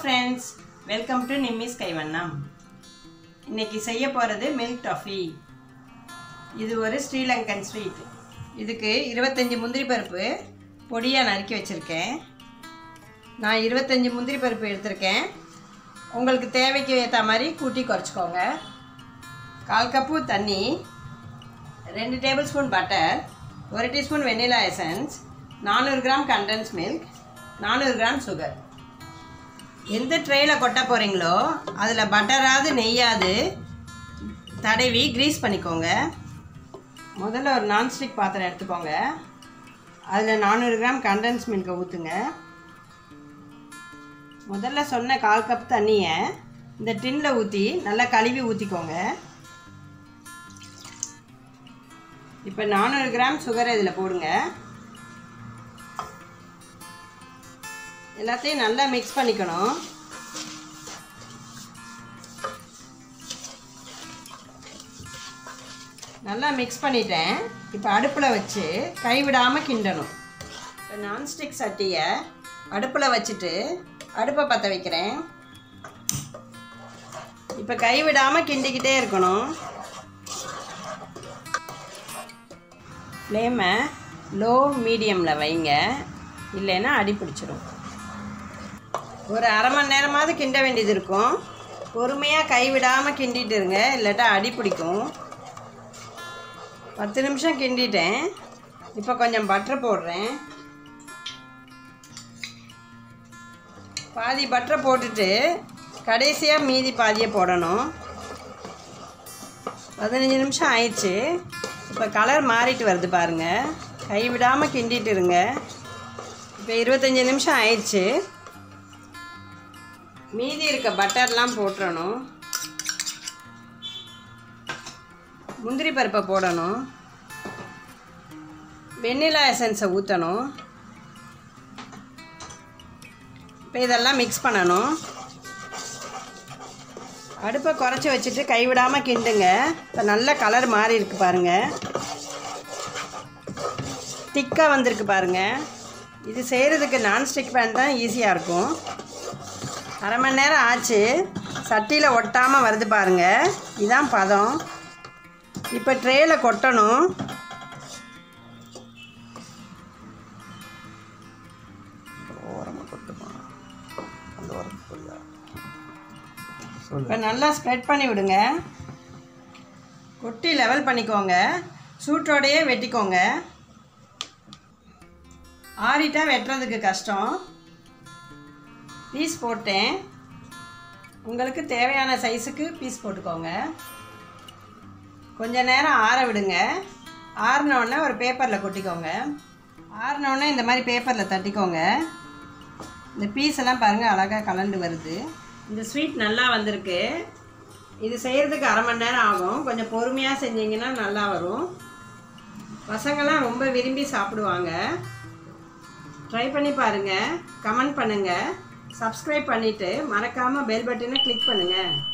friends welcome to Nimmi's கைவண்ணம் இன்னைக்கு செய்ய போகிறது மில்க் டாஃபி இது ஒரு ஸ்ரீலங்கன் ஸ்வீட் இதுக்கு இருபத்தஞ்சி முந்திரி பருப்பு பொடியாக நறுக்கி வச்சுருக்கேன் நான் இருபத்தஞ்சி முந்திரி பருப்பு எடுத்திருக்கேன் உங்களுக்கு தேவைக்கு ஏற்ற மாதிரி கூட்டி குறைச்சிக்கோங்க கால் கப்பு தண்ணி ரெண்டு டேபிள் ஸ்பூன் பட்டர் ஒரு டீஸ்பூன் வெண்ணிலா எசன்ஸ் நானூறு கிராம் கண்டன்ஸ் மில்க் நானூறு கிராம் சுகர் எந்த ட்ரேயில் கொட்ட போகிறீங்களோ அதில் பட்டராது நெய்யாது தடவி க்ரீஸ் பண்ணிக்கோங்க முதல்ல ஒரு நான்ஸ்டிக் பாத்திரம் எடுத்துக்கோங்க அதில் நானூறு கிராம் கண்டன்ஸ் மில்கை ஊற்றுங்க முதல்ல சொன்ன கால் கப் தண்ணியை இந்த டின்னில் ஊற்றி நல்லா கழுவி ஊற்றிக்கோங்க இப்போ நானூறு கிராம் சுகரை இதில் போடுங்க எல்லாத்தையும் நல்லா மிக்ஸ் பண்ணிக்கணும் நல்லா மிக்ஸ் பண்ணிட்டேன் இப்போ அடுப்பில் வச்சு கைவிடாமல் கிண்டணும் இப்போ நான்ஸ்டிக் சட்டியை அடுப்பில் வச்சுட்டு அடுப்பை பற்ற வைக்கிறேன் இப்போ கைவிடாமல் கிண்டிக்கிட்டே இருக்கணும் ஃப்ளேமை லோ மீடியமில் வைங்க இல்லைன்னா அடி பிடிச்சிரும் ஒரு அரை மணி நேரமாவது கிண்ட வேண்டியது இருக்கும் பொறுமையாக கைவிடாமல் கிண்டிட்டு இருங்க இல்லாட்டா அடி பிடிக்கும் பத்து நிமிஷம் கிண்டிட்டேன் இப்போ கொஞ்சம் பட்டர் போடுறேன் பாதி பட்டர் போட்டுட்டு கடைசியாக மீதி பாதியை போடணும் பதினஞ்சு நிமிஷம் ஆயிடுச்சு இப்போ கலர் மாறிட்டு வருது பாருங்கள் கைவிடாமல் கிண்டிட்டு இருங்க இப்போ இருபத்தஞ்சி நிமிஷம் ஆயிடுச்சு மீதி இருக்க பட்டர்லாம் போட்டுறணும் முந்திரி பருப்பை போடணும் வெண்ணிலா எசன்ஸை ஊற்றணும் இப்போ இதெல்லாம் மிக்ஸ் பண்ணணும் அடுப்பை குறைச்சி வச்சுட்டு கைவிடாமல் கிண்டுங்க இப்போ நல்ல கலர் மாறி இருக்கு பாருங்கள் திக்காக வந்திருக்கு பாருங்கள் இது செய்கிறதுக்கு நான்ஸ்டிக் பேன் தான் ஈஸியாக இருக்கும் அரை மணி நேரம் ஆச்சு சட்டியில் ஒட்டாமல் வருது பாருங்கள் இதான் பதம் இப்போ ட்ரேயில் கொட்டணும் இப்போ நல்லா ஸ்ப்ரெட் பண்ணி விடுங்க கொட்டி லெவல் பண்ணிக்கோங்க சூட்டோடையே வெட்டிக்கோங்க ஆறிட்டா வெட்டுறதுக்கு கஷ்டம் பீஸ் போட்டேன் உங்களுக்கு தேவையான சைஸுக்கு பீஸ் போட்டுக்கோங்க கொஞ்ச நேரம் ஆற விடுங்க ஆறினோடனே ஒரு பேப்பரில் கொட்டிக்கோங்க ஆறினோடனே இந்த மாதிரி பேப்பரில் தட்டிக்கோங்க இந்த பீஸ் எல்லாம் பாருங்கள் அழகாக கலண்டு வருது இந்த ஸ்வீட் நல்லா வந்திருக்கு இது செய்கிறதுக்கு அரை மணி நேரம் ஆகும் கொஞ்சம் பொறுமையாக செஞ்சீங்கன்னா நல்லா வரும் பசங்கள்லாம் ரொம்ப விரும்பி சாப்பிடுவாங்க ட்ரை பண்ணி பாருங்கள் கமெண்ட் பண்ணுங்கள் சப்ஸ்கிரைப் பண்ணிவிட்டு மறக்காமல் பெல் பட்டனை கிளிக் பண்ணுங்கள்